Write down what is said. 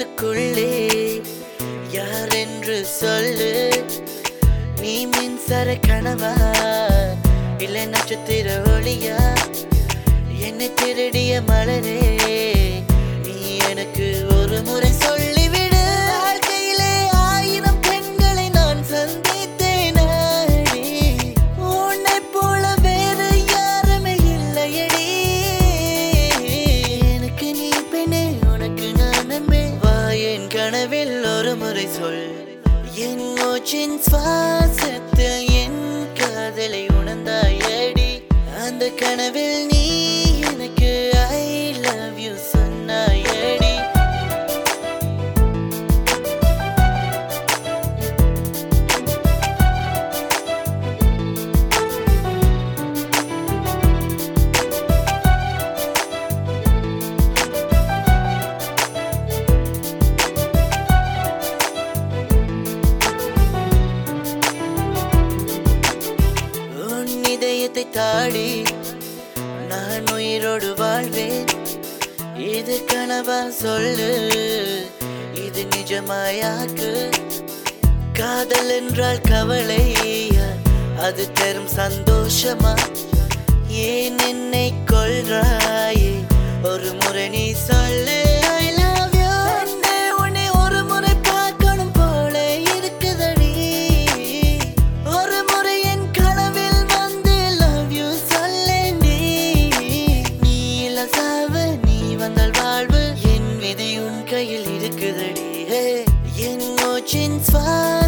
மனசுக்குள்ளே யார் என்று சொல்லு நீ மின்சார கனவா இல்லை நட்சத்திர ஒளியா என்னை திருடிய மலரே நீ எனக்கு ஒரு முறை சொல்லிவிடு வாழ்க்கையிலே ஆயிரம் பெண்களை நான் சந்தித்தேன் அடி. உன்னைப் போல வேறு யாருமே இல்லையடி எனக்கு நீ பெண்ணே உனக்கு நான் நண்பே வா என் கனவில் ஒரு முறை சொல் என் மூச்சின் சுவாசத்தில் என் காதலை உணர்ந்தாயடி அந்த கனவில் நீ எனக்கு ஐ லவ் யூ சொன்னாயடி உன் இதயத்தை தாடி நான் உயிரோடு வாழ்வேன் இது கனவா சொல்லு இது நிஜமாயாக்கு காதல் என்றால் கவலை அது தரும் சந்தோஷமா ஏன் என்னை கொள்றாயே ஒரு முறை நீ சொல்லு I love you. பெண்ணே, உன்னை ஒரு முறை பார்க்கணும் போல இருக்குதடி ஒரு முறை என் கனவில் வந்து லவ் யூ சொல்லேண்டி நீ இல்ல சாவு நீ வந்தால் வாழ்வு என் விதி உன் கையில் இருக்குதடி ஹே, என் மூச்சின் சுவாச